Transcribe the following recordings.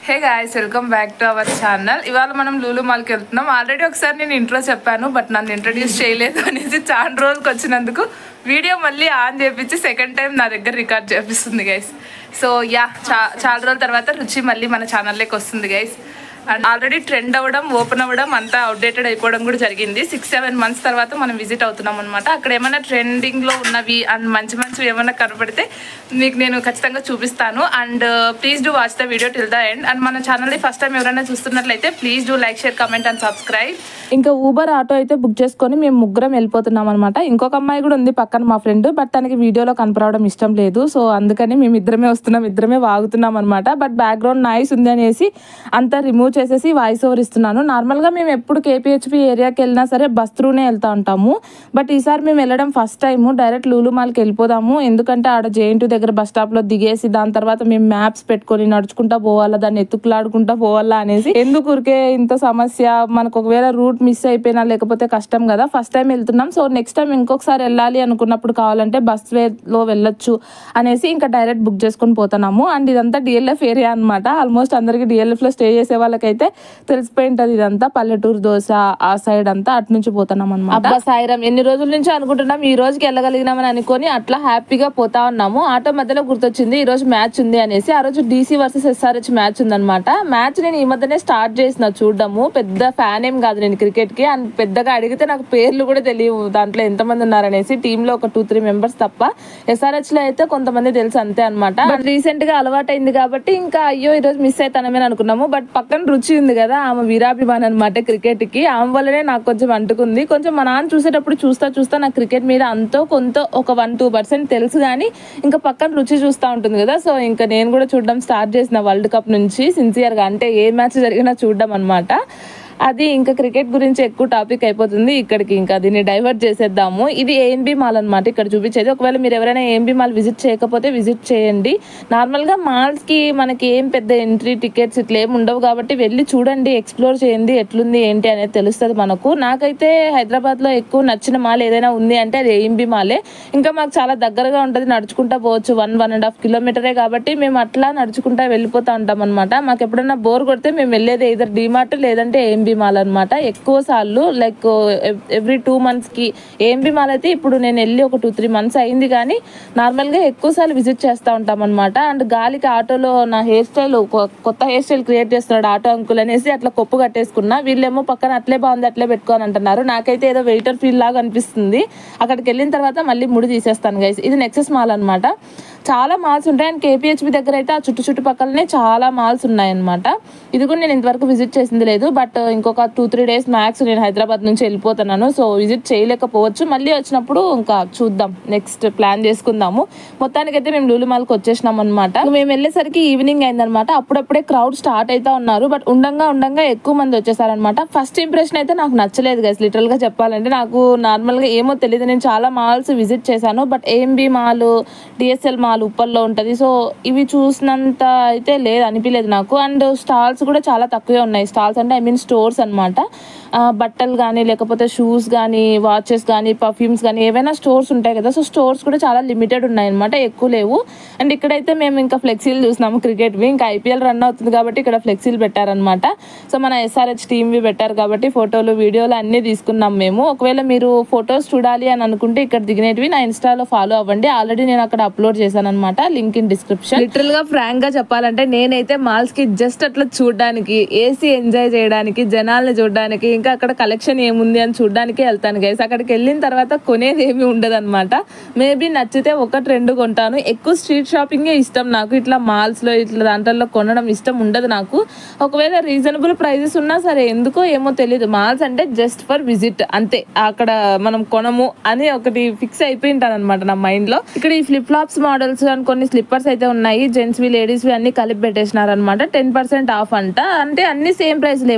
Hey guys welcome back to our channel ఇవాళ మనం లూలు మాల్కి వెళ్తున్నాం ఆల్రెడీ ఒకసారి నేను ఇంట్రో చెప్పాను బట్ నన్ను ఇంట్రడ్యూస్ చేయలేదు అనేసి చాలా రోజులకి వచ్చినందుకు వీడియో మళ్ళీ ఆన్ చేపించి సెకండ్ టైం నా దగ్గర రికార్డ్ చేపిస్తుంది గైస్ సో యా చా చాలా రోజుల తర్వాత రుచి మళ్ళీ మన ఛానల్లోకి వస్తుంది గైస్ అండ్ ఆల్రెడీ ట్రెండ్ అవ్వడం ఓపెన్ అవ్వడం అంతా అవుట్డేటెడ్ అయిపోవడం కూడా జరిగింది సిక్స్ సెవెన్ మంత్స్ తర్వాత మనం విజిట్ అవుతున్నాం అనమాట అక్కడ ఏమైనా ట్రెండింగ్లో ఉన్నవి అండ్ మంచి మంచివి ఏమైనా కనపడితే మీకు నేను ఖచ్చితంగా చూపిస్తాను and please do watch the video till the end and మన ఛానల్ని ఫస్ట్ టైం ఎవరైనా చూస్తున్నట్లయితే please do like share comment and subscribe ఇంకా ఊబర్ ఆటో అయితే బుక్ చేసుకొని మేము ముగ్గురం వెళ్ళిపోతున్నాం అనమాట ఇంకొక అమ్మాయి కూడా ఉంది పక్కన మా ఫ్రెండ్ బట్ తనకి వీడియోలో కనపడడం ఇష్టం లేదు సో అందుకని మేము ఇద్దరమే వస్తున్నాం ఇద్దరమే వాగుతున్నాం అనమాట బట్ బ్యాక్గ్రౌండ్ నాయిస్ ఉంది అనేసి అంతా రిమూవ్ చేసేసి వాయిస్ ఓవర్ ఇస్తున్నాను నార్మల్గా మేము ఎప్పుడు కేపీహెచ్పి ఏరియాకి వెళ్ళినా సరే బస్ త్రూనే వెళ్తా ఉంటాము బట్ ఈసారి మేము వెళ్ళడం ఫస్ట్ టైం డైరెక్ట్ లూలు మాల్కి వెళ్ళిపోదాము ఎందుకంటే ఆడ జేఎన్టీ దగ్గర బస్ స్టాప్లో దిగేసి దాని తర్వాత మేము మ్యాప్స్ పెట్టుకొని నడుచుకుంటా పోవాలా దాన్ని ఎత్తుకులాడుకుంటా పోవాలా అనేసి ఎందుకు ఊరికే ఇంత సమస్య మనకు ఒకవేళ రూట్ మిస్ అయిపోయినా లేకపోతే కష్టం కదా ఫస్ట్ టైం వెళ్తున్నాం సో నెక్స్ట్ టైం ఇంకొకసారి వెళ్ళాలి అనుకున్నప్పుడు కావాలంటే బస్ వేలో వెళ్ళొచ్చు అనేసి ఇంకా డైరెక్ట్ బుక్ చేసుకొని పోతున్నాము అండ్ ఇదంతా డిఎల్ఎఫ్ ఏరియా అనమాట ఆల్మోస్ట్ అందరికి డిఎల్ఎఫ్ లో స్టే చేసే వాళ్ళకైతే తెలిసిపోయి ఉంటది ఇదంతా పల్లెటూరు దోశ ఆ సైడ్ అంతా అటు నుంచి పోతున్నాం అనమాట అబ్బా సాయిరం ఎన్ని రోజుల నుంచి అనుకుంటున్నాం ఈ రోజుకి వెళ్ళగలిగినామని అనుకొని అట్లా హ్యాపీగా పోతా ఉన్నాము ఆటో మధ్యలో గుర్తొచ్చింది ఈ రోజు మ్యాచ్ ఉంది అనేసి ఆ రోజు డీసీ వర్సెస్ ఎస్ఆర్హెచ్ మ్యాచ్ ఉందన్నమాట మ్యాచ్ నేను ఈ మధ్యనే స్టార్ట్ చేసిన చూడడము పెద్ద ఫ్యాన్ ఏం కాదు నేను క్రికెట్ కి అండ్ పెద్దగా అడిగితే నాకు పేర్లు కూడా తెలియవు దాంట్లో ఎంతమంది ఉన్నారనేసి టీమ్ లో ఒక టూ త్రీ మెంబర్స్ తప్ప ఎస్ఆర్హెచ్ లో అయితే కొంతమంది తెలుసు అంతే అనమాట బట్ రీసెంట్ గా అలవాటైంది కాబట్టి ఇంకా అయ్యో ఈ రోజు మిస్ అవుతానమని అనుకున్నాము బట్ పక్కన రుచి ఉంది కదా ఆమె వీరాభిమాన్ అనమాట క్రికెట్ కి ఆమె వల్లనే నాకు కొంచెం అంటుకుంది కొంచెం మా నాన్న చూసేటప్పుడు చూస్తా చూస్తా నాకు క్రికెట్ మీద అంతో కొంత ఒక వన్ టూ పర్సెంట్ తెలుసు కానీ ఇంకా పక్కన రుచి చూస్తూ ఉంటుంది కదా సో ఇంకా నేను కూడా చూడడం స్టార్ట్ చేసిన వరల్డ్ కప్ నుంచి సిన్సియర్గా అంటే ఏ మ్యాచ్ జరిగినా చూడడం అనమాట అది ఇంకా క్రికెట్ గురించి ఎక్కువ టాపిక్ అయిపోతుంది ఇక్కడికి ఇంకా దీన్ని డైవర్ట్ చేసేద్దాము ఇది ఏఎన్బి మాల్ అనమాట ఇక్కడ చూపించేది ఒకవేళ మీరు ఎవరైనా ఏఎన్బి మాల్ విజిట్ చేయకపోతే విజిట్ చేయండి నార్మల్గా మాల్స్కి మనకి ఏం పెద్ద ఎంట్రీ టికెట్స్ ఇట్లా ఏమి ఉండవు కాబట్టి వెళ్ళి చూడండి ఎక్స్ప్లోర్ చేయండి ఎట్లుంది ఏంటి అనేది తెలుస్తుంది మనకు నాకైతే హైదరాబాద్లో ఎక్కువ నచ్చిన మాల్ ఏదైనా ఉంది అంటే అది ఏఎంబి మాలే ఇంకా మాకు చాలా దగ్గరగా ఉంటుంది నడుచుకుంటా పోవచ్చు వన్ వన్ అండ్ హాఫ్ కిలోమీటరే కాబట్టి మేము అట్లా నడుచుకుంటా వెళ్ళిపోతా ఉంటాం అనమాట మాకు ఎప్పుడైనా బోర్ కొడితే మేము వెళ్ళేది ఇద్దరు డిమార్ట్ లేదంటే ఏఎంబి మాల్ అనమాట ఎక్కువ సార్లు లైక్ ఎవ్రీ టూ మంత్స్కి ఏఎంబి మాల్ అయితే ఇప్పుడు నేను వెళ్ళి ఒక టూ త్రీ మంత్స్ అయింది కానీ నార్మల్గా ఎక్కువ సార్లు విజిట్ చేస్తూ ఉంటాం అనమాట అండ్ గాలికి ఆటోలో నా హెయిర్ స్టైల్ కొత్త హెయిర్ స్టైల్ క్రియేట్ చేస్తున్నాడు ఆటో అంకుల్ అనేసి అట్లా కొప్పు కట్టేసుకున్నా వీళ్ళేమో పక్కన అట్లే బాగుంది అట్లే పెట్టుకోని అంటున్నారు నాకైతే ఏదో వెయిటర్ ఫీల్ లాగా అనిపిస్తుంది అక్కడికి వెళ్ళిన తర్వాత మళ్ళీ ముడి తీసేస్తాను గైస్ ఇది నెక్సెస్ మాల్ అనమాట చాలా మాల్స్ ఉంటాయి అండ్ కేపీహెచ్బి దగ్గర అయితే ఆ చుట్టు చుట్టుపక్కలనే చాలా మాల్స్ ఉన్నాయన్నమాట ఇది కూడా నేను ఇంతవరకు విజిట్ చేసింది లేదు బట్ ఇంకొక టూ త్రీ డేస్ మ్యాక్స్ నేను హైదరాబాద్ నుంచి వెళ్ళిపోతున్నాను సో విజిట్ చేయలేకపోవచ్చు మళ్ళీ వచ్చినప్పుడు ఇంకా చూద్దాం నెక్స్ట్ ప్లాన్ చేసుకుందాము మొత్తానికైతే మేము లూలు మాల్కి వచ్చేసినాం అనమాట మేము వెళ్ళేసరికి ఈవినింగ్ అయిందనమాట అప్పుడప్పుడే క్రౌడ్ స్టార్ట్ అవుతా ఉన్నారు బట్ ఉండంగా ఉండంగా ఎక్కువ మంది వచ్చేసారనమాట ఫస్ట్ ఇంప్రెషన్ అయితే నాకు నచ్చలేదు గైస్ లిటరల్ గా చెప్పాలంటే నాకు నార్మల్ గా ఏమో తెలియదు నేను చాలా మాల్స్ విజిట్ చేశాను but AMB mall DSL mall ఉప్పల్లో ఉంటుంది సో ఇవి చూసినంత అయితే లేదు అనిపించలేదు నాకు అండ్ స్టాల్స్ కూడా చాలా తక్కువే ఉన్నాయి స్టాల్స్ అంటే ఐ మీన్ స్టోర్స్ అనమాట బట్టలు కానీ లేకపోతే షూస్ కానీ వాచెస్ కానీ పర్ఫ్యూమ్స్ కానీ ఏవైనా స్టోర్స్ ఉంటాయి కదా సో స్టోర్స్ కూడా చాలా లిమిటెడ్ ఉన్నాయి అనమాట ఎక్కువ లేవు అండ్ ఇక్కడైతే మేము ఇంకా ఫ్లెక్సీలు చూసినాము క్రికెట్వి ఇంకా ఐపీఎల్ రన్ అవుతుంది కాబట్టి ఇక్కడ ఫ్లెక్సీలు పెట్టారనమాట సో మన ఎస్ఆర్హెచ్ టీమ్వి పెట్టారు కాబట్టి ఫోటోలు వీడియోలు అన్నీ తీసుకున్నాం మేము ఒకవేళ మీరు ఫొటోస్ చూడాలి అని అనుకుంటే ఇక్కడ దిగినవి నా ఇన్స్టాలో ఫాలో అవ్వండి ఆల్రెడీ నేను అక్కడ అప్లోడ్ చేశాను అనమాట లింక్ ఇన్ డిస్క్రిప్షన్ లిటరల్ గా ఫ్రాంక్ గా చెప్పాలంటే నేనైతే మాల్స్ కి జస్ట్ అట్లా చూడడానికి ఏసీ ఎంజాయ్ చేయడానికి జనాల్ని చూడడానికి ఇంకా అక్కడ కలెక్షన్ ఏముంది అని చూడడానికి వెళ్తాను గైస్ అక్కడికి వెళ్ళిన తర్వాత కొనేది ఏమి ఉండదు అనమాట మేబీ నచ్చితే ఒకటి రెండు కొంటాను ఎక్కువ స్ట్రీట్ షాపింగే ఇష్టం నాకు ఇట్లా మాల్స్ లో ఇట్లా దాంట్లో కొనడం ఇష్టం ఉండదు నాకు ఒకవేళ రీజనబుల్ ప్రైజెస్ ఉన్నా సరే ఎందుకో ఏమో తెలియదు మాల్స్ అంటే జస్ట్ ఫర్ విజిట్ అంతే అక్కడ మనం కొనము అని ఒకటి ఫిక్స్ అయిపోయి ఉంటాను అనమాట నా మైండ్ లో ఇక్కడ ఈ ఫ్లిప్ ఫ్లాప్స్ మోడల్స్ అని కొన్ని స్లిప్పర్స్ అయితే ఉన్నాయి జెంట్స్ వి లేడీస్ వి అన్ని కలిపి పెట్టేసినారు అనమాట టెన్ పర్సెంట్ ఆఫ్ అంట అంటే అన్ని సేమ్ ప్రైస్ లేవు కొన్ని three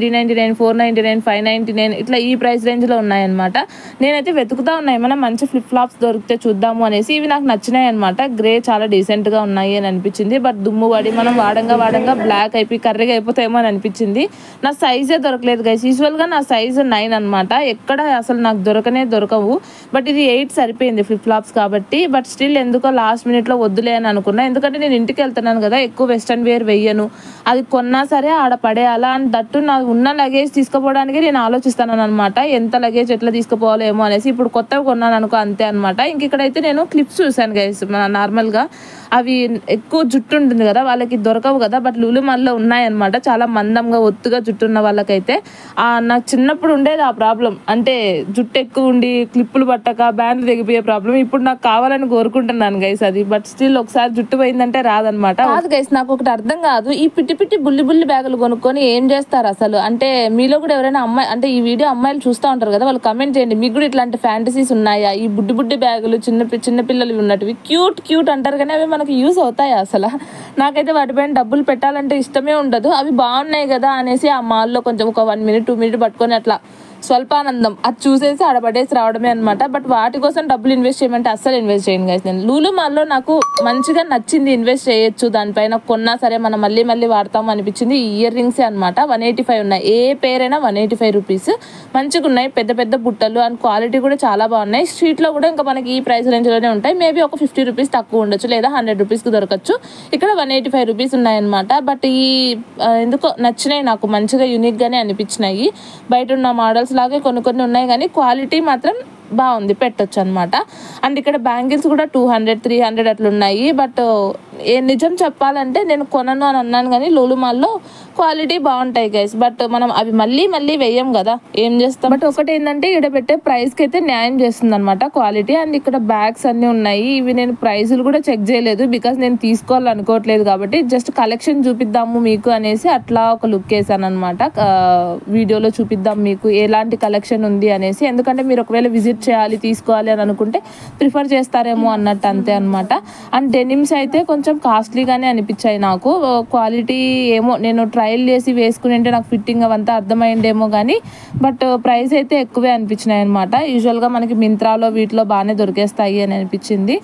three ninety nine four ninety nine five ninety nine ఇట్లా ఈ ప్రైస్ రేంజ్లో ఉన్నాయన్నమాట నేనైతే వెతుకుతా ఉన్నాయి ఏమైనా మంచి ఫ్లిప్ ఫ్లాప్స్ దొరికితే చూద్దాము అనేసి ఇవి నాకు నచ్చినాయి అనమాట గ్రే చాలా డీసెంట్గా ఉన్నాయి అని అనిపించింది బట్ దుమ్ము పడి మనం వాడంగా వాడంగా బ్లాక్ అయిపోయి కర్రీగా అయిపోతాయేమో అని అనిపించింది నా సైజే దొరకలేదు గైస్ యూజువల్గా నా సైజ్ నైన్ అనమాట ఎక్కడ అసలు నాకు దొరకనే దొరకవు బట్ ఇది ఎయిట్ సరిపోయింది ఫ్లిప్ ఫ్లాప్స్ కాబట్టి బట్ స్టిల్ ఎందుకో లాస్ట్ మినిట్లో వద్దులే అని అనుకున్నా ఎందుకంటే నేను ఇంటికి వెళ్తున్నాను కదా ఎక్కువ వెస్ట్రన్ వేర్ వెయ్యను అది కొన్నా సరే ఆడ పడేయాలా అని దట్టు నా ఉన్న లగేజ్ తీసుకుపోవడానికి నేను ఆలోచిస్తాను అనమాట ఎంత లగేజ్ ఎట్లా తీసుకుపోవాలో ఏమో అనేసి ఇప్పుడు కొత్తవి కొన్నాను అనుకో అంతే అనమాట ఇంక ఇక్కడైతే నేను క్లిప్స్ చూశాను గైస్ నార్మల్గా అవి ఎక్కువ జుట్టు ఉంటుంది కదా వాళ్ళకి దొరకవు కదా బట్ లులు మల్లో ఉన్నాయన్నమాట చాలా మందంగా ఒత్తుగా జుట్టు ఉన్న వాళ్ళకైతే ఆ, నాకు చిన్నప్పుడు ఉండేది ఆ ప్రాబ్లం అంటే జుట్టు ఎక్కువ ఉండి క్లిప్పులు పట్టక బ్యాండ్లు తెగిపోయే ప్రాబ్లం ఇప్పుడు నాకు కావాలని కోరుకుంటున్నాను గైస్ అది బట్ స్టిల్ ఒకసారి జుట్టు పోయిందంటే రాదనమాట కాదు గైస్ నాకు ఒకటి అర్థం కాదు ఈ పిట్టి పిట్టి బుల్లి బుల్లి బ్యాగులు కొనుక్కొని ఏం చేస్తారు అసలు అంటే మీలో కూడా ఎవరైనా అమ్మాయి అంటే ఈ వీడియో అమ్మాయిలు చూస్తూ ఉంటారు కదా వాళ్ళు కమెంట్ చేయండి మీకు కూడా ఇట్లాంటి ఫ్యాంటసీస్ ఉన్నాయా ఈ బుడ్డి బుడ్డి బ్యాగులు చిన్న పి- చిన్న పిల్లలు ఉన్నట్టువి క్యూట్ క్యూట్ అంటారు కానీ అవి మనకి యూస్ అవుతాయి అసలు నాకైతే వాటిపైన డబ్బులు పెట్టాలంటే ఇష్టమే ఉండదు అవి బాగున్నాయి కదా అనేసి ఆ మాల్లో కొంచెం ఒక వన్ మినిట్ టూ మినిట్ పట్టుకొని అట్లా స్వల్పానందం అది చూసేసి ఆడ పడేసి రావడమే అనమాట బట్ వాటి కోసం డబ్బులు ఇన్వెస్ట్ చేయమంటే అస్సలు ఇన్వెస్ట్ చేయను గైస్ నేను లూలు మాల్లో నాకు మంచిగా నచ్చింది ఇన్వెస్ట్ చేయొచ్చు దానిపైన కొన్నా సరే మనం మళ్ళీ మళ్ళీ వాడతాం అనిపించింది ఈ ఇయర్ రింగ్సే అనమాట వన్ ఎయిటీ ఫైవ్ ఉన్నాయి ఏ పేరైనా వన్ ఎయిటీ ఫైవ్ రూపీస్ మంచిగా ఉన్నాయి పెద్ద పెద్ద బుట్టలు అండ్ క్వాలిటీ కూడా చాలా బాగున్నాయి స్ట్రీట్లో కూడా ఇంకా మనకి ఈ ప్రైస్ రేంజ్లోనే ఉంటాయి మేబీ ఒక ఫిఫ్టీ రూపీస్ తక్కువ ఉండొచ్చు లేదా హండ్రెడ్ రూపీస్కి దొరకచ్చు ఇక్కడ వన్ ఎయిటీ ఫైవ్ రూపీస్ ఉన్నాయన్నమాట బట్ ఈ ఆ, ఎందుకో నచ్చినాయి నాకు మంచిగా యూనిక్గానే అనిపించినాయి బయట ఉన్న మోడల్స్ లాగే కొన్ని కొన్ని ఉన్నాయి కానీ క్వాలిటీ మాత్రం బాగుంది పెట్టొచ్చు అనమాట అండ్ ఇక్కడ బ్యాంగిల్స్ కూడా టూ హండ్రెడ్ త్రీ హండ్రెడ్ అట్లా ఉన్నాయి బట్ ఏ నిజం చెప్పాలంటే నేను కొనను అని అన్నాను కానీ లోలుమాల్లో క్వాలిటీ బాగుంటాయి గైస్ బట్ మనం అవి మళ్ళీ మళ్ళీ వేయం కదా ఏం చేస్తాం బట్ ఒకటి ఏంటంటే ఇక్కడ పెట్టే ప్రైస్కి అయితే న్యాయం చేస్తుంది అనమాట క్వాలిటీ అండ్ ఇక్కడ బ్యాగ్స్ అన్నీ ఉన్నాయి ఇవి నేను ప్రైజులు కూడా చెక్ చేయలేదు బికాస్ నేను తీసుకోవాలనుకోవట్లేదు కాబట్టి జస్ట్ కలెక్షన్ చూపిద్దాము మీకు అనేసి అట్లా ఒక లుక్ వేసాను అనమాట వీడియోలో చూపిద్దాం మీకు ఎలాంటి కలెక్షన్ ఉంది అనేసి ఎందుకంటే మీరు ఒకవేళ విజిట్ చేయాలి తీసుకోవాలి అని అనుకుంటే ప్రిఫర్ చేస్తారేమో అన్నట్టు అంతే అనమాట అండ్ డెనిమ్స్ అయితే కొంచెం కాస్ట్లీగానే అనిపించాయి నాకు క్వాలిటీ ఏమో నేను ట్రయల్ చేసి వేసుకుని అంటే నాకు ఫిట్టింగ్ అవంతా అర్థమైండేమో కానీ బట్ ప్రైస్ అయితే ఎక్కువే అనిపించినాయి అనమాట యూజువల్గా మనకి మింత్రాలో వీటిలో బాగానే దొరికేస్తాయి అని అనిపించింది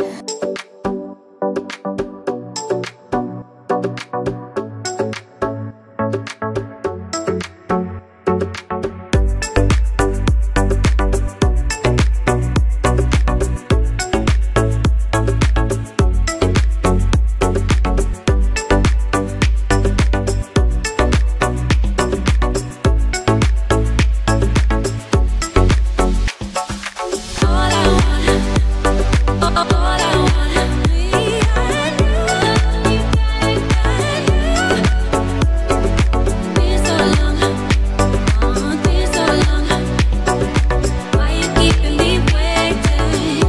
All I wanna, all I wanna be and you, Been so long, oh, been so long. Why you keeping me waiting?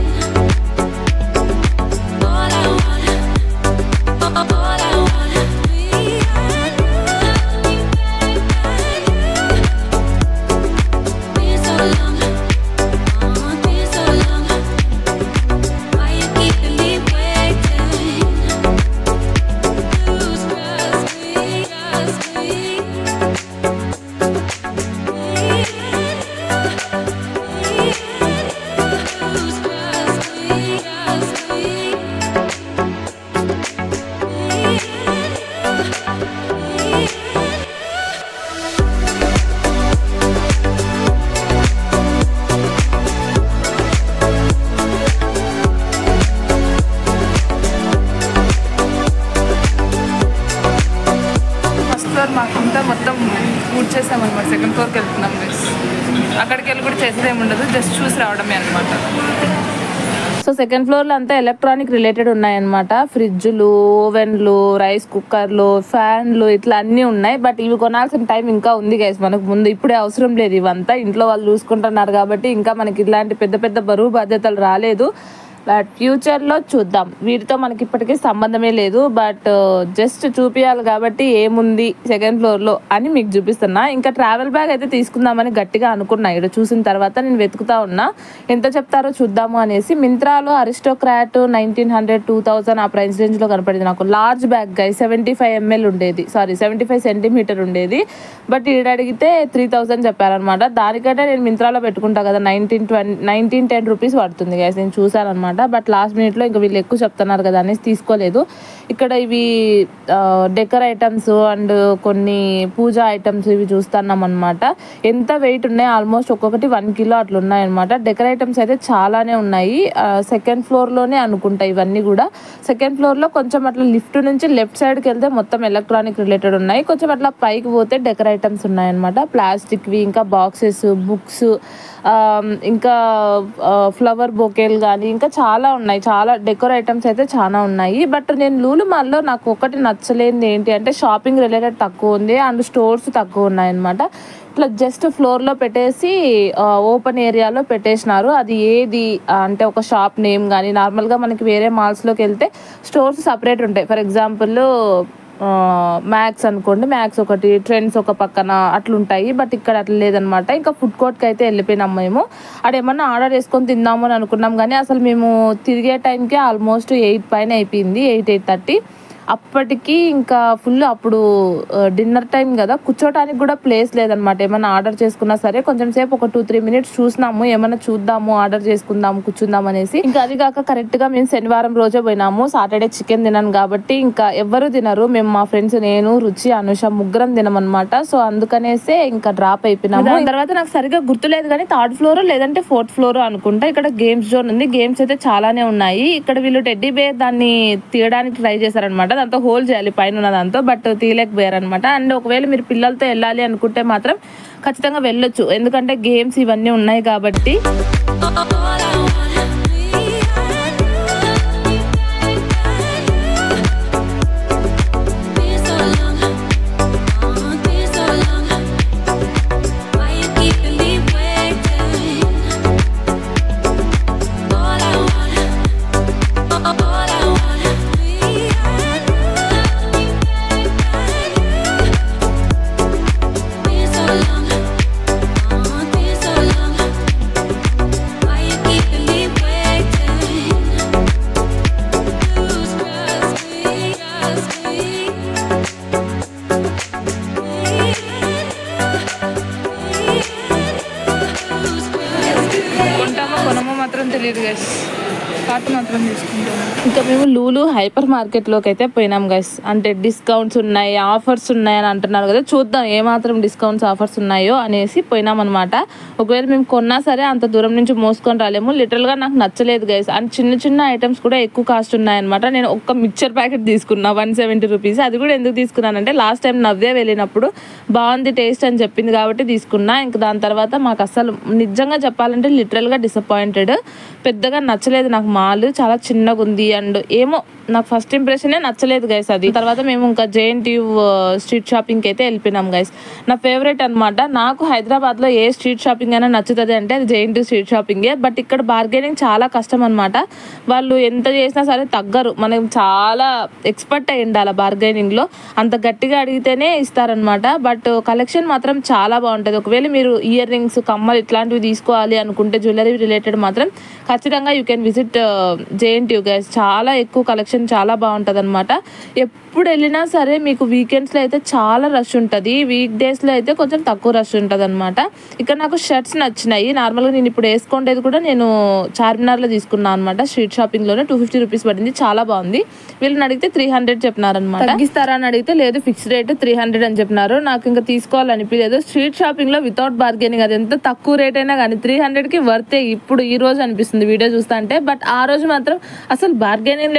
All I wanna, all I wanna be and you, Been so long. Oh, been so long. Why you keeping me waiting? Lose trust me, trust me. Lose trust me, trust me. First floor మాకంతా మొత్తం పూర్తి చేసామన్నమాట second ఫ్లోర్కి వెళ్తున్నాం guys అక్కడికి వెళ్ళి కూడా చేసేది ఏమి ఉండదు జస్ట్ చూసి రావడమే అనమాట సో సెకండ్ ఫ్లోర్ లో అంతా ఎలక్ట్రానిక్ రిలేటెడ్ ఉన్నాయన్నమాట ఫ్రిడ్జ్లు ఓవెన్లు రైస్ కుక్కర్లు ఫ్యాన్లు ఇట్లా అన్నీ ఉన్నాయి బట్ ఇవి కొనాల్సిన టైం ఇంకా ఉంది గైస్ మనకు ముందు ఇప్పుడే అవసరం లేదు ఇవంతా ఇంట్లో వాళ్ళు చూసుకుంటున్నారు కాబట్టి ఇంకా మనకి ఇలాంటి పెద్ద పెద్ద బరువు బాధ్యతలు రాలేదు బట్ ఫ్యూచర్లో చూద్దాం వీటితో మనకి ఇప్పటికీ సంబంధమే లేదు బట్ జస్ట్ చూపించాలి కాబట్టి ఏముంది సెకండ్ ఫ్లోర్లో అని మీకు చూపిస్తున్నా ఇంకా ట్రావెల్ బ్యాగ్ అయితే తీసుకుందామని గట్టిగా అనుకున్నా ఇక్కడ చూసిన తర్వాత నేను వెతుకుతా ఉన్నా ఎంత చెప్తారో చూద్దాము అనేసి మింత్రాలో Aristocrat nineteen hundred two thousand ఆ ప్రైస్ రేంజ్లో కనపడింది నాకు లార్జ్ బ్యాగ్ గై సెవెంటీ ఫైవ్ ఎంఎల్ ఉండేది సారీ సెవెంటీ ఫైవ్ సెంటీమీటర్ ఉండేది బట్ ఈడ అడిగితే త్రీ థౌసండ్ చెప్పారనమాట దానికంటే నేను మింత్రాలో పెట్టుకుంటా కదా nineteen twenty nineteen ten rupees పడుతుంది గైస్ నేను చూసాను అనమాట బట్ లాస్ట్ మినిట్లో ఇంకా వీళ్ళు ఎక్కువ చెప్తున్నారు కదా అనేసి తీసుకోలేదు ఇక్కడ ఇవి డెకర్ ఐటమ్స్ అండ్ కొన్ని పూజ ఐటమ్స్ ఇవి చూస్తున్నాం అనమాట ఎంత వెయిట్ ఉన్నాయి ఆల్మోస్ట్ ఒక్కొక్కటి వన్ కిలో అట్లా ఉన్నాయి అనమాట డెకర్ ఐటమ్స్ అయితే చాలానే ఉన్నాయి సెకండ్ ఫ్లోర్లోనే అనుకుంటా ఇవన్నీ కూడా సెకండ్ ఫ్లోర్లో కొంచెం అట్లా లిఫ్ట్ నుంచి లెఫ్ట్ సైడ్కి వెళ్తే మొత్తం ఎలక్ట్రానిక్ రిలేటెడ్ ఉన్నాయి కొంచెం అట్లా పైకి పోతే డెకర్ ఐటమ్స్ ఉన్నాయన్నమాట ప్లాస్టిక్వి ఇంకా బాక్సెస్ బుక్స్ ఇంకా ఫ్లవర్ బొకేలు కానీ ఇంకా చాలా ఉన్నాయి చాలా డెకోర్ ఐటమ్స్ అయితే చాలా ఉన్నాయి బట్ నేను లూలు మాల్లో నాకు ఒకటి నచ్చలేనిది ఏంటి అంటే షాపింగ్ రిలేటెడ్ తక్కువ ఉంది అండ్ స్టోర్స్ తక్కువ ఉన్నాయన్నమాట ఇట్లా జస్ట్ ఫ్లోర్లో పెట్టేసి ఓపెన్ ఏరియాలో పెట్టేసినారు అది ఏది ఆ, అంటే ఒక షాప్ నేమ్ కానీ నార్మల్గా మనకి వేరే మాల్స్లోకి వెళ్తే స్టోర్స్ సపరేట్ ఉంటాయి ఫర్ ఎగ్జాంపుల్ మ్యాక్స్ అనుకోండి మ్యాక్స్ ఒకటి ట్రెండ్స్ ఒక పక్కన అట్లుంటాయి బట్ ఇక్కడ అట్లా లేదనమాట ఇంకా ఫుడ్ కోర్ట్కి అయితే వెళ్ళిపోయినాం మేము అక్కడ ఏమన్నా ఆర్డర్ చేసుకొని తిందాము అని అనుకున్నాం కానీ అసలు మేము తిరిగే టైంకి ఆల్మోస్ట్ ఎయిట్ పైన అయిపోయింది ఎయిట్ ఎయిట్ థర్టీ అప్పటికి ఇంకా ఫుల్ అప్పుడు డిన్నర్ టైం కదా కూర్చోటానికి కూడా ప్లేస్ లేదనమాట ఏమైనా ఆర్డర్ చేసుకున్నా సరే కొంచెం సేపు ఒక టూ త్రీ మినిట్స్ చూసినాము ఏమైనా చూద్దాము ఆర్డర్ చేసుకుందాము కూర్చుందాం అనేసి ఇంకా అది కాక కరెక్ట్ గా మేము శనివారం రోజే పోయినాము సాటర్డే చికెన్ తినను కాబట్టి ఇంకా ఎవ్వరు తినరు మేము మా ఫ్రెండ్స్ నేను రుచి అనుష ముగ్గురం తినమన్నమాట సో అందుకనేసే ఇంకా డ్రాప్ అయిపోయినాము దాని తర్వాత నాకు సరిగా గుర్తులేదు కానీ థర్డ్ ఫ్లోర్ లేదంటే ఫోర్త్ ఫ్లోర్ అనుకుంటా ఇక్కడ గేమ్స్ జోన్ ఉంది గేమ్స్ అయితే చాలానే ఉన్నాయి ఇక్కడ వీళ్ళు టెడ్డీ బేర్ దాన్ని తీయడానికి ట్రై చేశారనమాట దాంతో హోల్ చేయాలి పైన ఉన్న దాంతో బట్ తీయలేకపోయారు అనమాట అండ్ ఒకవేళ మీరు పిల్లలతో వెళ్ళాలి అనుకుంటే మాత్రం ఖచ్చితంగా వెళ్ళొచ్చు ఎందుకంటే గేమ్స్ ఇవన్నీ ఉన్నాయి కాబట్టి All I wanna be Been so long, oh, been so long. Why you keeping me waiting? All I wanna, all I wanna be Been so long, oh, been so long. Why you keeping me waiting? Lose trust me, trust me. Lose trust me. కొంటామో కొనమో మాత్రం తెలియదు guys cart మాత్రం తీసుకుంటాము ఇంకా మేము Lulu hyper మార్కెట్లోకి అయితే పోయినాం guys అంటే డిస్కౌంట్స్ ఉన్నాయి ఆఫర్స్ ఉన్నాయి అని అంటున్నారు కదా చూద్దాం ఏమాత్రం డిస్కౌంట్స్ ఆఫర్స్ ఉన్నాయో అనేసి పోయినాం అనమాట ఒకవేళ మేము కొన్నా సరే అంత దూరం నుంచి మోసుకొని రాలేము లిటరల్గా నాకు నచ్చలేదు గైస్ అండ్ చిన్న చిన్న ఐటమ్స్ కూడా ఎక్కువ కాస్ట్ ఉన్నాయన్నమాట నేను ఒక్క మిక్చర్ ప్యాకెట్ తీసుకున్నా వన్ సెవెంటీ రూపీస్ అది కూడా ఎందుకు తీసుకున్నానంటే లాస్ట్ టైం నవ్వే వెళ్ళినప్పుడు బాగుంది టేస్ట్ అని చెప్పింది కాబట్టి తీసుకున్నా ఇంకా దాని తర్వాత మాకు అసలు నిజంగా చెప్పాలంటే లిటరల్గా డిసప్పాయింటెడ్ పెద్దగా నచ్చలేదు నాకు మాల్ చాలా చిన్నగా ఉంది అండ్ ఏమో నాకు ఫస్ట్ ఇంప్రెషనే నచ్చలేదు గైస్ అది తర్వాత మేము ఇంకా జేఎన్టీ స్ట్రీట్ షాపింగ్కి అయితే వెళ్ళిపోయినాం గైస్ నా ఫేవరెట్ అన్నమాట నాకు హైదరాబాద్లో ఏ స్ట్రీట్ షాపింగ్ అయినా నచ్చుతుంది అంటే అది జేఎన్టీ స్ట్రీట్ షాపింగే బట్ ఇక్కడ బార్గెనింగ్ చాలా కష్టం అనమాట వాళ్ళు ఎంత చేసినా సరే తగ్గరు మనం చాలా ఎక్స్పర్ట్ అయి ఉండాలి బార్గెనింగ్లో అంత గట్టిగా అడిగితేనే ఇస్తారనమాట బట్ కలెక్షన్ మాత్రం చాలా బాగుంటుంది ఒకవేళ మీరు ఇయర్ రింగ్స్ కమ్మలు ఇట్లాంటివి తీసుకోవాలి అనుకుంటే జ్యువెలరీ రిలేటెడ్ మాత్రం ఖచ్చితంగా you can visit JNT guys చాలా ఎక్కువ కలెక్షన్ చాలా బాగుంటుంది అనమాట ఎప్పుడు వెళ్ళినా సరే మీకు వీకెండ్స్లో అయితే చాలా రష్ ఉంటుంది వీక్ డేస్లో అయితే కొంచెం తక్కువ రష్ ఉంటుంది అనమాట ఇక్కడ నాకు షర్ట్స్ నచ్చినాయి నార్మల్గా నేను ఇప్పుడు వేసుకుండేది కూడా నేను చార్మినార్లో తీసుకున్నాను అనమాట స్ట్రీట్ షాపింగ్లోనే టూ ఫిఫ్టీ రూపీస్ పడింది చాలా బాగుంది వీళ్ళని అడిగితే త్రీ హండ్రెడ్ చెప్పినారనమాట తగ్గిస్తారా అని అడిగితే లేదు ఫిక్స్ రేట్ త్రీ హండ్రెడ్ అని చెప్పినారు నాకు ఇంకా తీసుకోవాలనిపించలేదు స్ట్రీట్ షాపింగ్లో వితౌట్ బార్గెనింగ్ అది ఎంత తక్కువ రేట్ అయినా కానీ త్రీ హండ్రెడ్కి వర్తే ఇప్పుడు ఈ రోజు అనిపిస్తుంది వీడియో చూస్తా అంటే బట్ ఆ రోజు మాత్రం అసలు బార్గెనింగ్ లేకోకుండా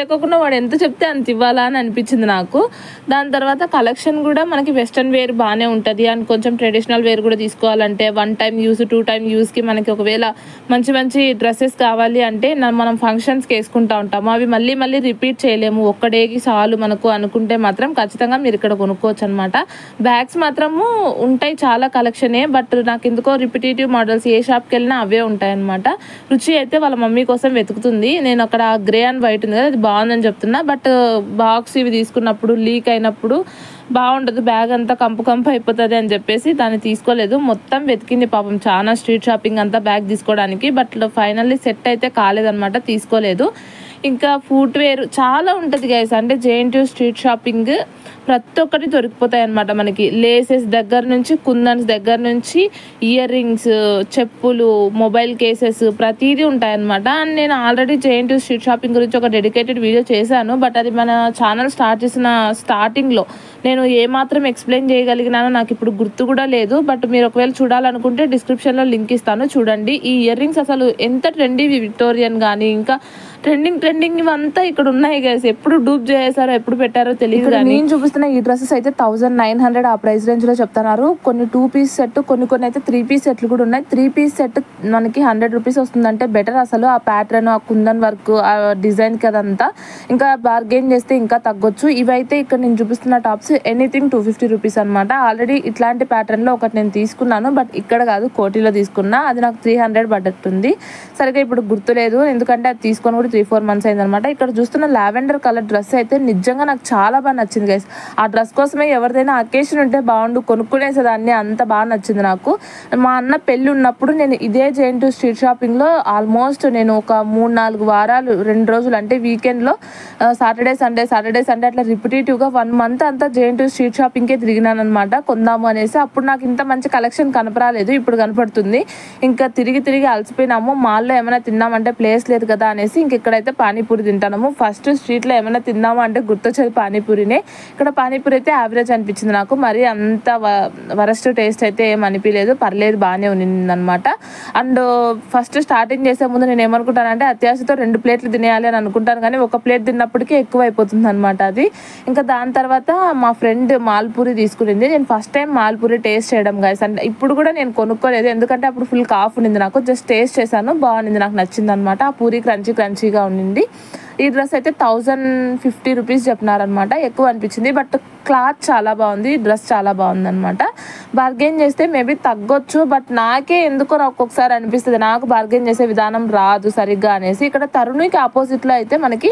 వాడు ఎంత చెప్తే అంత ఇవ్వాలా అని అనిపించింది నాకు దాని తర్వాత కలెక్షన్ కూడా మనకి వెస్ట్రన్ వేర్ బాగానే ఉంటుంది అండ్ కొంచెం ట్రెడిషనల్ వేర్ కూడా తీసుకోవాలంటే one time use two time యూస్కి మనకి ఒకవేళ మంచి మంచి డ్రెస్సెస్ కావాలి అంటే నా- మనం ఫంక్షన్స్కి వేసుకుంటా ఉంటాము అవి మళ్ళీ మళ్ళీ రిపీట్ చేయలేము ఒక్క డేకి చాలు మనకు అనుకుంటే మాత్రం ఖచ్చితంగా మీరు ఇక్కడ కొనుక్కోవచ్చు అనమాట బ్యాగ్స్ మాత్రము ఉంటాయి చాలా కలెక్షనే బట్ నాకు ఎందుకో రిపిటేటివ్ మోడల్స్ ఏ షాప్కి వెళ్ళినా అవే ఉంటాయి అనమాట రుచి అయితే వాళ్ళ మమ్మీ కోసం వెతుకుతుంది నేను అక్కడ గ్రే అండ్ వైట్ ఉంది కదా అది బాగుందని చెప్తున్నా బట్ బాక్స్ ఇవి తీసుకున్నప్పుడు లీక్ అయినప్పుడు బాగుండదు బ్యాగ్ అంతా కంపు కంపు అయిపోతుంది అని చెప్పేసి దాన్ని తీసుకోలేదు మొత్తం వెతికింది పాపం చాలా స్ట్రీట్ షాపింగ్ అంతా బ్యాగ్ తీసుకోవడానికి బట్ ఫైనల్లీ సెట్ అయితే కాలేదన్నమాట తీసుకోలేదు ఇంకా ఫుట్ వేర్ చాలా ఉంటుంది గైస్ అంటే జేఎన్టీ స్ట్రీట్ షాపింగ్ ప్రతి ఒక్కటి దొరికిపోతాయి అనమాట మనకి లేసెస్ దగ్గర నుంచి కుందన్స్ దగ్గర నుంచి ఇయర్ రింగ్స్ చెప్పులు మొబైల్ కేసెస్ ప్రతిదీ ఉంటాయన్నమాట అండ్ నేను ఆల్రెడీ జేఎన్టీ స్ట్రీట్ షాపింగ్ గురించి ఒక డెడికేటెడ్ వీడియో చేశాను బట్ అది మన ఛానల్ స్టార్ట్ చేసిన స్టార్టింగ్లో నేను ఏమాత్రం ఎక్స్ప్లెయిన్ చేయగలిగినానో నాకు ఇప్పుడు గుర్తు కూడా లేదు బట్ మీరు ఒకవేళ చూడాలనుకుంటే డిస్క్రిప్షన్లో లింక్ ఇస్తాను చూడండి ఈ ఇయర్ రింగ్స్ అసలు ఎంత ట్రెండీ విక్టోరియన్ కానీ ఇంకా ట్రెండింగ్ ట్రెండింగ్ ఇవంతా ఇక్కడ ఉన్నాయి గైస్ ఎప్పుడు డూప్ చేసారో ఎప్పుడు పెట్టారో తెలియదు కానీ నేను చూపిస్తున్న ఈ డ్రెస్సెస్ అయితే థౌసండ్ నైన్ హండ్రెడ్ ఆ ప్రైస్ రేంజ్ లో చెప్తున్నారు కొన్ని టూ పీస్ సెట్ కొన్ని కొన్ని అయితే త్రీ పీస్ సెట్లు కూడా ఉన్నాయి త్రీ పీస్ సెట్ మనకి హండ్రెడ్ రూపీస్ వస్తుందంటే బెటర్ అసలు ఆ ప్యాటర్న్ ఆ కుందన్ వర్క్ ఆ డిజైన్ కదంతా ఇంకా బార్గెన్ చేస్తే ఇంకా తగ్గొచ్చు ఇవైతే ఇక్కడ నేను చూపిస్తున్న tops anything two fifty rupees అనమాట ఆల్రెడీ ఇట్లాంటి ప్యాటర్న్ లో ఒకటి నేను తీసుకున్నాను బట్ ఇక్కడ కాదు కోటిలో తీసుకున్నా అది నాకు త్రీ హండ్రెడ్ పడ్డట్టుంది సరిగా ఇప్పుడు గుర్తులేదు ఎందుకంటే అది తీసుకొని కూడా త్రీ ఫోర్ మంత్స్ అయిందనమాట ఇక్కడ చూస్తున్న లావెండర్ కలర్ డ్రెస్ అయితే నిజంగా నాకు చాలా బాగా నచ్చింది గైస్ ఆ డ్రెస్ కోసమే ఎవరిదైనా అకేషన్ ఉంటే బాగుండు కొనుక్కునేసేదాన్ని అంత బాగా నచ్చింది నాకు మా అన్న పెళ్ళి ఉన్నప్పుడు నేను ఇదే జైన్ టు స్ట్రీట్ షాపింగ్ లో ఆల్మోస్ట్ నేను ఒక మూడు నాలుగు వారాలు రెండు రోజులు అంటే వీకెండ్ లో సాటర్డే సండే సాటర్డే సండే అట్లా రిపిటేటివ్ గా వన్ మంత్ అంతా జైన్ టు స్ట్రీట్ షాపింగ్ కే తిరిగినాను అనమాట కొందాము అనేసి అప్పుడు నాకు ఇంత మంచి కలెక్షన్ కనపరాలేదు ఇప్పుడు కనపడుతుంది ఇంకా తిరిగి తిరిగి అలసిపోయినాము మాల్లో ఏమైనా తిన్నామంటే ప్లేస్ లేదు కదా అనేసి ఇంక ఇక్కడైతే పానీపూరి తింటాము ఫస్ట్ స్ట్రీట్ లో ఏమైనా తిందాము అంటే గుర్తొచ్చేది పానీపూరినే ఇక్కడ పానీపూరి అయితే యావరేజ్ అనిపించింది నాకు మరి అంత వరస్ట్ టేస్ట్ అయితే ఏం అనిపించలేదు పర్లేదు బాగానే ఉన్నింది అనమాట అండ్ ఫస్ట్ స్టార్టింగ్ చేసే ముందు నేను ఏమనుకుంటానంటే అత్యాశతో రెండు ప్లేట్లు తినేయాలి అని అనుకుంటాను కానీ ఒక ప్లేట్ తిన్నప్పటికీ ఎక్కువ అయిపోతుంది అనమాట అది ఇంకా దాని తర్వాత మా ఫ్రెండ్ మాల్పూరి తీసుకునింది నేను ఫస్ట్ టైం మాల్పూరి టేస్ట్ చేయడం గాయస్ అంటే ఇప్పుడు కూడా నేను కొనుక్కోలేదు ఎందుకంటే అప్పుడు ఫుల్ కాఫ్ ఉండింది నాకు జస్ట్ టేస్ట్ చేశాను బాగుంది నాకు నచ్చింది అనమాట ఆ పూరి క్రంచీ క్రంచీగా ఉండింది ఈ డ్రెస్ అయితే థౌజండ్ ఫిఫ్టీ రూపీస్ చెప్పినారనమాట ఎక్కువ అనిపించింది బట్ క్లాత్ చాలా బాగుంది డ్రెస్ చాలా బాగుంది అనమాట బార్గెన్ చేస్తే మేబీ తగ్గొచ్చు బట్ నాకే ఎందుకో నాకు ఒక్కొక్కసారి అనిపిస్తుంది నాకు బార్గెన్ చేసే విధానం రాదు సరిగ్గా అనేసి ఇక్కడ తరుణికి ఆపోజిట్లో అయితే మనకి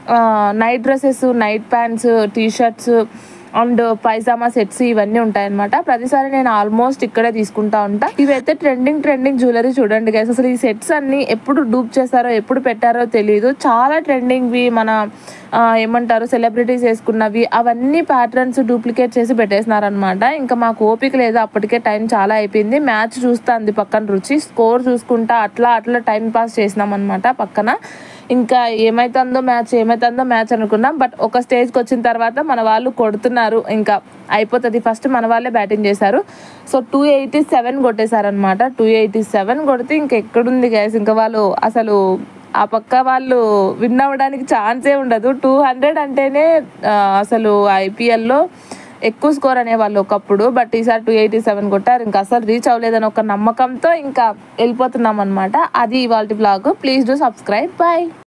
night dresses night pants T shirts and pyjama sets ఇవన్నీ ఉంటాయన్నమాట ప్రతిసారి నేను ఆల్మోస్ట్ ఇక్కడే తీసుకుంటా ఉంటా ఇవైతే ట్రెండింగ్ ట్రెండింగ్ జ్యువెలరీ చూడండి గైస్ అసలు ఈ సెట్స్ అన్ని ఎప్పుడు డూప్ చేస్తారో ఎప్పుడు పెట్టారో తెలియదు చాలా ట్రెండింగ్వి మన ఆ, ఏమంటారు సెలబ్రిటీస్ వేసుకున్నవి అవన్నీ ప్యాటర్న్స్ డూప్లికేట్ చేసి పెట్టేసినారనమాట ఇంకా మాకు ఓపిక లేదు అప్పటికే టైం చాలా అయిపోయింది మ్యాచ్ చూస్తుంది పక్కన రుచి స్కోర్ చూసుకుంటా అట్లా అట్లా టైం పాస్ చేసినాం అనమాట పక్కన ఇంకా ఏమైతుందో మ్యాచ్ ఏమైతుందో మ్యాచ్ అనుకున్నాం బట్ ఒక స్టేజ్కి వచ్చిన తర్వాత మన వాళ్ళు కొడుతున్నారు ఇంకా అయిపోతుంది ఫస్ట్ మన వాళ్ళే బ్యాటింగ్ చేశారు సో టూ ఎయిటీ సెవెన్ కొట్టేశారనమాట టూ ఎయిటీ సెవెన్ కొడితే ఇంకా ఎక్కడుంది గ్యాస్ ఇంకా వాళ్ళు అసలు ఆ పక్క వాళ్ళు విన్ అవ్వడానికి ఛాన్సే ఉండదు టూ హండ్రెడ్ అంటేనే ఆ, అసలు ఐపీఎల్లో ఎక్కువ స్కోర్ అనేవాళ్ళు ఒకప్పుడు బట్ ఈసారి టూ ఎయిటీ సెవెన్ కొట్టారు ఇంకా అసలు రీచ్ అవ్వలేదని ఒక నమ్మకంతో ఇంకా వెళ్ళిపోతున్నాం అనమాట అది ఇవాళ blog please do subscribe bye